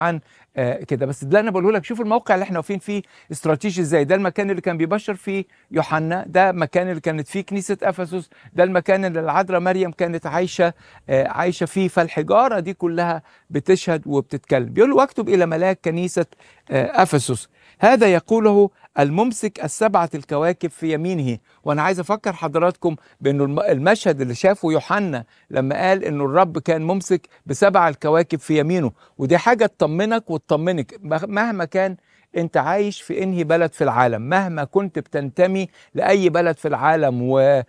عن آه كده بس ده انا بقوله لك شوف الموقع اللي احنا واقفين فيه استراتيجي ازاي ده المكان اللي كان بيبشر فيه يوحنا ده المكان اللي كانت فيه كنيسه افسس ده المكان اللي العذراء مريم كانت عايشه آه عايشه فيه فالحجاره دي كلها بتشهد وبتتكلم بيقول له واكتب الى ملاك كنيسه آه افسس هذا يقوله الممسك السبعة الكواكب في يمينه وأنا عايز أفكر حضراتكم بأنه الم- المشهد اللي شافه يوحنا لما قال أنه الرب كان ممسك بسبع الكواكب في يمينه ودي حاجة تطمنك وتطمنك مه- مهما كان انت عايش في انهي بلد في العالم مهما كنت بتنتمي لاي بلد في العالم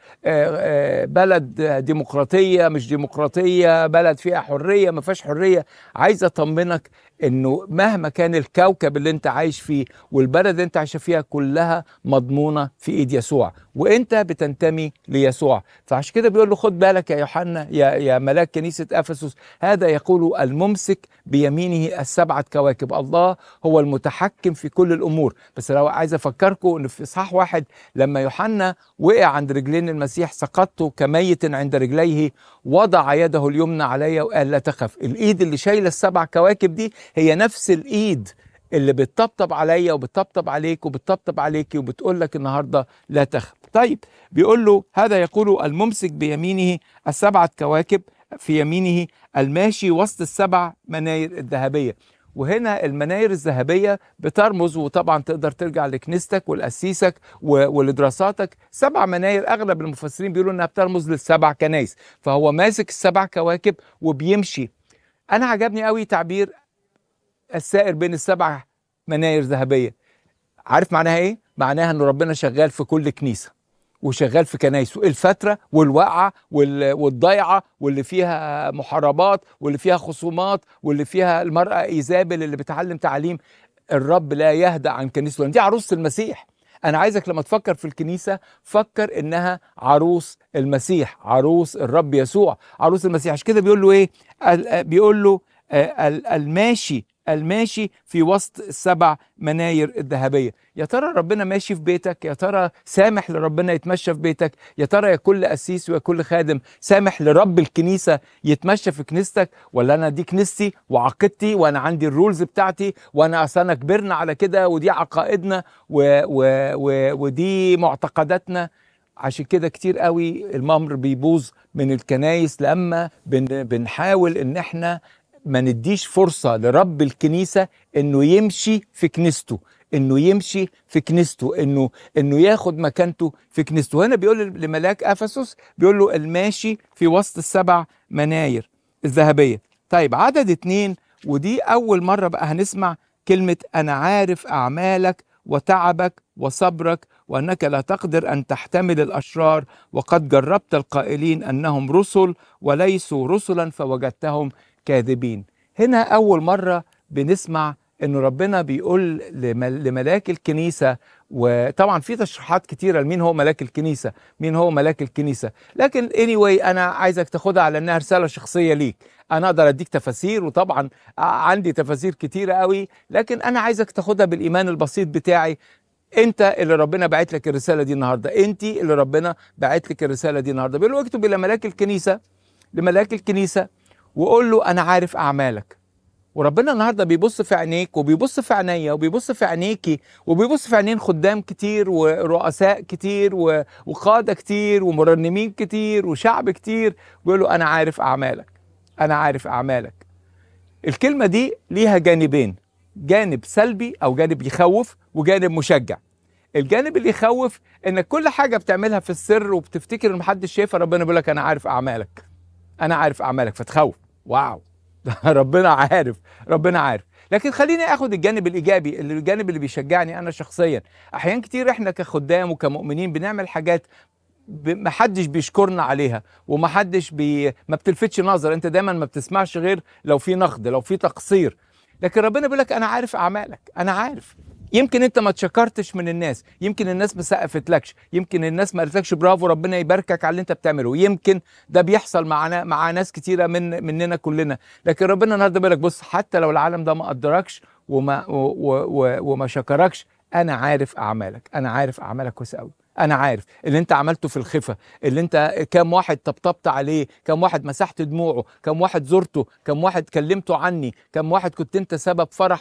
وبلد ديمقراطيه مش ديمقراطيه بلد فيها حريه ما فيهاش حريه عايز اطمنك انه مهما كان الكوكب اللي انت عايش فيه والبلد اللي انت عايش فيها كلها مضمونه في ايد يسوع وانت بتنتمي ليسوع فعشان كده بيقول له خد بالك يا يوحنا يا يا ملاك كنيسه افسس هذا يقول الممسك بيمينه السبعه كواكب الله هو المتحكم في كل الامور بس لو عايز افكركم ان في اصحاح واحد لما يوحنا وقع عند رجلين المسيح سقطت كميت عند رجليه وضع يده اليمنى علي وقال لا تخف الايد اللي شايله السبع كواكب دي هي نفس الايد اللي بتطبطب عليا وبتطبطب عليك وبتطبطب عليكي وبتقول لك النهارده لا تخف طيب بيقول له هذا يقول الممسك بيمينه السبعه كواكب في يمينه الماشي وسط السبع مناير الذهبيه وهنا المناير الذهبيه بترمز وطبعا تقدر ترجع لكنيستك ولقسيسك و- ولدراساتك سبع مناير اغلب المفسرين بيقولوا انها بترمز للسبع كنايس فهو ماسك السبع كواكب وبيمشي انا عجبني قوي تعبير السائر بين السبع مناير ذهبيه عارف معناها ايه معناها ان ربنا شغال في كل كنيسه وشغال في كنايسه الفترة والواقعة وال- والضيعة واللي فيها محاربات واللي فيها خصومات واللي فيها المرأة إيزابل اللي بتعلم تعليم الرب لا يهدأ عن كنيسته لأن دي عروسة المسيح أنا عايزك لما تفكر في الكنيسة فكر إنها عروس المسيح عروس الرب يسوع عروس المسيح عشان كده بيقول له إيه ال- بيقول له آه، ال- الماشي الماشي في وسط السبع مناير الذهبية يا ترى ربنا ماشي في بيتك يا ترى سامح لربنا يتمشى في بيتك يا ترى يا كل قسيس ويا كل خادم سامح لرب الكنيسة يتمشى في كنيستك ولا أنا دي كنيستي وعقيدتي وأنا عندي الرولز بتاعتي وأنا أصل أنا كبرنا على كده ودي عقائدنا و و و ودي معتقداتنا عشان كده كتير قوي الممر بيبوظ من الكنايس لما بن بنحاول ان احنا ما نديش فرصة لرب الكنيسة انه يمشي في كنيسته انه يمشي في كنيسته انه انه ياخد مكانته في كنيسته هنا بيقول لملاك افسس بيقول له الماشي في وسط السبع مناير الذهبية طيب عدد اتنين ودي اول مرة بقى هنسمع كلمة انا عارف اعمالك وتعبك وصبرك وانك لا تقدر ان تحتمل الاشرار وقد جربت القائلين انهم رسل وليسوا رسلا فوجدتهم كاذبين هنا اول مره بنسمع انه ربنا بيقول لمل- لملاك الكنيسه وطبعا في تشريحات كتيره لمين هو ملاك الكنيسه مين هو ملاك الكنيسه لكن anyway انا عايزك تاخدها على انها رساله شخصيه ليك انا اقدر اديك تفاسير وطبعا عندي تفاسير كتيره قوي لكن انا عايزك تاخدها بالايمان البسيط بتاعي انت اللي ربنا باعت لك الرساله دي النهارده انت اللي ربنا باعت لك الرساله دي النهارده بيقول له اكتب الى ملاك الكنيسه لملاك الكنيسه وقول له انا عارف اعمالك وربنا النهارده بيبص في عينيك وبيبص في عينيا وبيبص في عينيكي وبيبص في عينين خدام كتير ورؤساء كتير و- وقاده كتير ومرنمين كتير وشعب كتير بيقول له انا عارف اعمالك انا عارف اعمالك الكلمه دي ليها جانبين جانب سلبي او جانب يخوف وجانب مشجع الجانب اللي يخوف انك كل حاجه بتعملها في السر وبتفتكر ان محدش شايفها ربنا بيقول لك انا عارف اعمالك انا عارف اعمالك فتخوف واو ده ربنا عارف ربنا عارف لكن خليني اخد الجانب الايجابي اللي الجانب اللي بيشجعني انا شخصيا احيان كتير احنا كخدام وكمؤمنين بنعمل حاجات ب- محدش بيشكرنا عليها ومحدش بي ما بتلفتش نظر انت دايما ما بتسمعش غير لو في نقد لو في تقصير لكن ربنا بيقول لك انا عارف اعمالك انا عارف يمكن انت ما تشكرتش من الناس يمكن الناس ما سقفتلكش يمكن الناس ما قالتلكش برافو ربنا يباركك على اللي انت بتعمله يمكن ده بيحصل معنا مع ناس كتيره من مننا كلنا لكن ربنا النهارده بيقول لك بص حتى لو العالم ده ما قدركش وما و و و وما شكركش انا عارف اعمالك انا عارف اعمالك كويس قوي انا عارف اللي انت عملته في الخفا اللي انت كام واحد طبطبت عليه كام واحد مسحت دموعه كام واحد زرته كام واحد كلمته عني كام واحد كنت انت سبب فرح